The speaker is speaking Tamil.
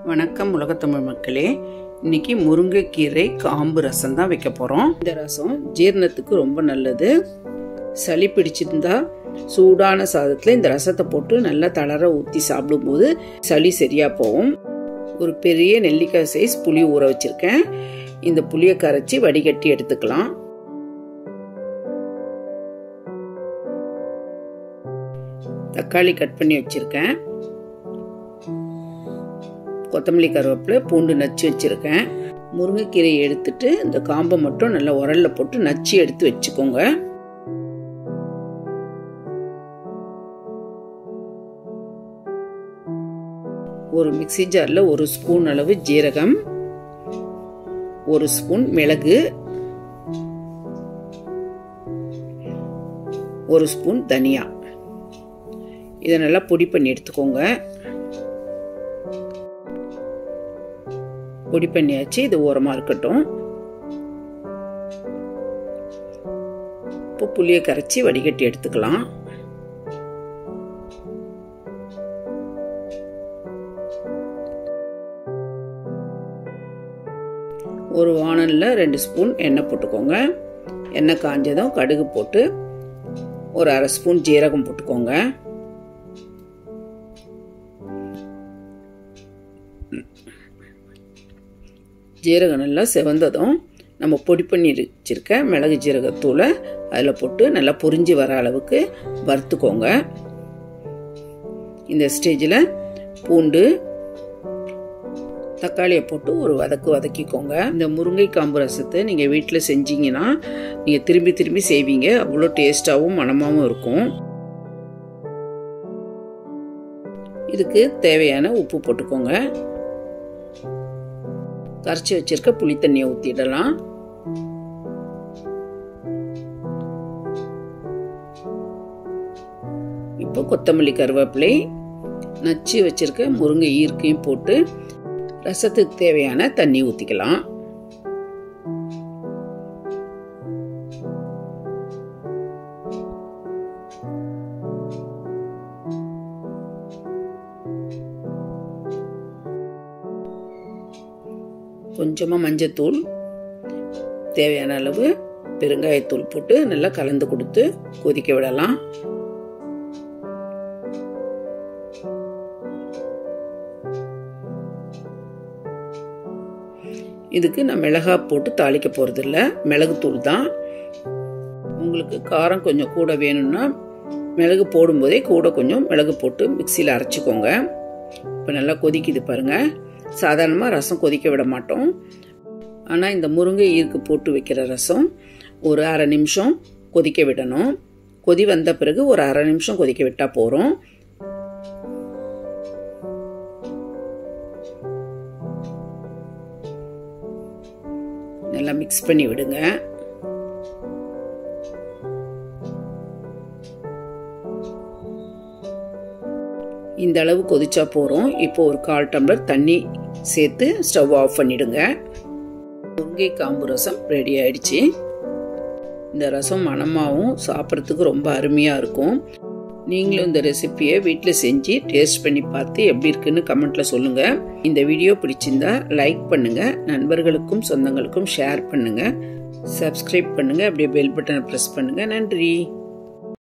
வணக்கம் உலகத்தமிழ் மக்களே இன்னைக்கு முருங்கைக்கீரை காம்பு ரசம் தான் வைக்க போகிறோம் இந்த ரசம் ஜீரணத்துக்கு ரொம்ப நல்லது சளி பிடிச்சிருந்தா சூடான சாதத்தில் இந்த ரசத்தை போட்டு நல்லா தளர ஊற்றி சாப்பிடும்போது சளி சரியாக போகும் ஒரு பெரிய நெல்லிக்காய் சைஸ் புளி ஊற வச்சிருக்கேன் இந்த புளியை கரைச்சி வடிகட்டி எடுத்துக்கலாம் தக்காளி கட் பண்ணி வச்சிருக்கேன் கொத்தமல்லி கருவேப்பிலை பூண்டு நச்சு வச்சுருக்கேன் முருங்கைக்கீரையை எடுத்துட்டு இந்த காம்பை மட்டும் நல்லா உரல்ல போட்டு நச்சு எடுத்து வச்சுக்கோங்க ஒரு மிக்சி ஜாரில் ஒரு ஸ்பூன் அளவு ஜீரகம் ஒரு ஸ்பூன் மிளகு ஒரு ஸ்பூன் தனியா இதை நல்லா பொடி பண்ணி எடுத்துக்கோங்க பொடி பண்ணியாச்சு இது ஓரமாக இருக்கட்டும் இப்போ புளியை கரைச்சி வடிகட்டி எடுத்துக்கலாம் ஒரு வானலில் ரெண்டு ஸ்பூன் எண்ணெய் போட்டுக்கோங்க எண்ணெய் காஞ்சதும் கடுகு போட்டு ஒரு அரை ஸ்பூன் ஜீரகம் போட்டுக்கோங்க ஜீரகம் நல்லா செவந்ததும் நம்ம பொடி பண்ணி வச்சிருக்க மிளகு ஜீரகத்தூளை அதில் போட்டு நல்லா பொரிஞ்சு வர அளவுக்கு வறுத்துக்கோங்க இந்த ஸ்டேஜில் பூண்டு தக்காளியை போட்டு ஒரு வதக்கு வதக்கிக்கோங்க இந்த முருங்கை காம்பு ரசத்தை நீங்கள் வீட்டில் செஞ்சீங்கன்னா நீங்கள் திரும்பி திரும்பி செய்வீங்க அவ்வளோ டேஸ்டாகவும் மனமாகவும் இருக்கும் இதுக்கு தேவையான உப்பு போட்டுக்கோங்க கரைச்சி வச்சிருக்க புளி தண்ணியை ஊற்றிடலாம் இப்போ கொத்தமல்லி கருவேப்பிலை நச்சு வச்சிருக்க முருங்கை ஈர்க்கையும் போட்டு ரசத்துக்கு தேவையான தண்ணி ஊற்றிக்கலாம் கொஞ்சமாக மஞ்சத்தூள் தேவையான அளவு பெருங்காயத்தூள் போட்டு நல்லா கலந்து கொடுத்து கொதிக்க விடலாம் இதுக்கு நான் மிளகா போட்டு தாளிக்க போகிறதில்ல மிளகுத்தூள் தான் உங்களுக்கு காரம் கொஞ்சம் கூட வேணும்னா மிளகு போடும்போதே கூட கொஞ்சம் மிளகு போட்டு மிக்சியில் அரைச்சிக்கோங்க இப்போ நல்லா கொதிக்குது பாருங்கள் சாதாரணமாக ரசம் கொதிக்க விட மாட்டோம் ஆனால் இந்த முருங்கை ஈர்க்கு போட்டு வைக்கிற ரசம் ஒரு அரை நிமிஷம் கொதிக்க விடணும் கொதி வந்த பிறகு ஒரு அரை நிமிஷம் கொதிக்க விட்டால் போகிறோம் நல்லா மிக்ஸ் பண்ணி விடுங்க இந்த அளவு கொதிச்சா போகிறோம் இப்போ ஒரு கால் டம்ளர் தண்ணி சேர்த்து ஸ்டவ் ஆஃப் பண்ணிடுங்க முருங்கை காம்பு ரசம் ரெடி ஆயிடுச்சு இந்த ரசம் மணமாகவும் சாப்பிட்றதுக்கு ரொம்ப அருமையாக இருக்கும் நீங்களும் இந்த ரெசிப்பியை வீட்டில் செஞ்சு டேஸ்ட் பண்ணி பார்த்து எப்படி இருக்குன்னு கமெண்ட்டில் சொல்லுங்கள் இந்த வீடியோ பிடிச்சிருந்தா லைக் பண்ணுங்கள் நண்பர்களுக்கும் சொந்தங்களுக்கும் ஷேர் பண்ணுங்கள் சப்ஸ்கிரைப் பண்ணுங்கள் அப்படியே பெல் பட்டனை ப்ரெஸ் பண்ணுங்கள் நன்றி